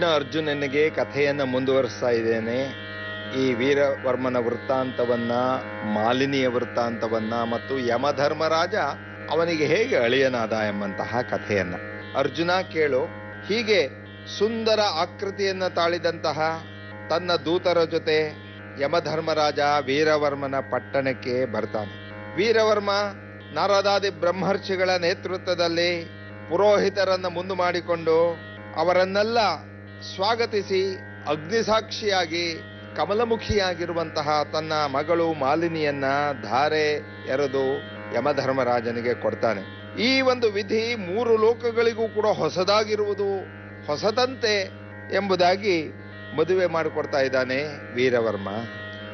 ಕೃಷ್ಣ ಅರ್ಜುನನಿಗೆ ಕಥೆಯನ್ನು ಮುಂದುವರಿಸ್ತಾ ಇದ್ದೇನೆ ಈ ವೀರವರ್ಮನ ವೃತ್ತಾಂತವನ್ನ ಮಾಲಿನಿಯ ವೃತ್ತಾಂತವನ್ನ ಮತ್ತು ಯಮಧರ್ಮರಾಜ ಅವನಿಗೆ ಹೇಗೆ ಅಳಿಯನಾದ ಎಂಬಂತಹ ಕಥೆಯನ್ನ ಅರ್ಜುನ ಕೇಳು ಹೀಗೆ ಸುಂದರ ಆಕೃತಿಯನ್ನ ತಾಳಿದಂತಹ ತನ್ನ ದೂತರ ಜೊತೆ ಯಮಧರ್ಮರಾಜ ವೀರವರ್ಮನ ಪಟ್ಟಣಕ್ಕೆ ಬರ್ತಾನೆ ವೀರವರ್ಮ ನಾರದಾದಿ ಬ್ರಹ್ಮರ್ಷಿಗಳ ನೇತೃತ್ವದಲ್ಲಿ ಪುರೋಹಿತರನ್ನ ಮುಂದು ಮಾಡಿಕೊಂಡು ಅವರನ್ನೆಲ್ಲ ಸ್ವಾಗತಿಸಿ ಅಗ್ನಿಸಾಕ್ಷಿಯಾಗಿ ಕಮಲಮುಖಿಯಾಗಿರುವಂತಹ ತನ್ನ ಮಗಳು ಮಾಲಿನಿಯನ್ನ ಧಾರೆ ಎರೆದು ಯಮಧರ್ಮರಾಜನಿಗೆ ಕೊಡ್ತಾನೆ ಈ ಒಂದು ವಿಧಿ ಮೂರು ಲೋಕಗಳಿಗೂ ಕೂಡ ಹೊಸದಾಗಿರುವುದು ಹೊಸದಂತೆ ಎಂಬುದಾಗಿ ಮದುವೆ ಮಾಡಿಕೊಡ್ತಾ ಇದ್ದಾನೆ ವೀರವರ್ಮ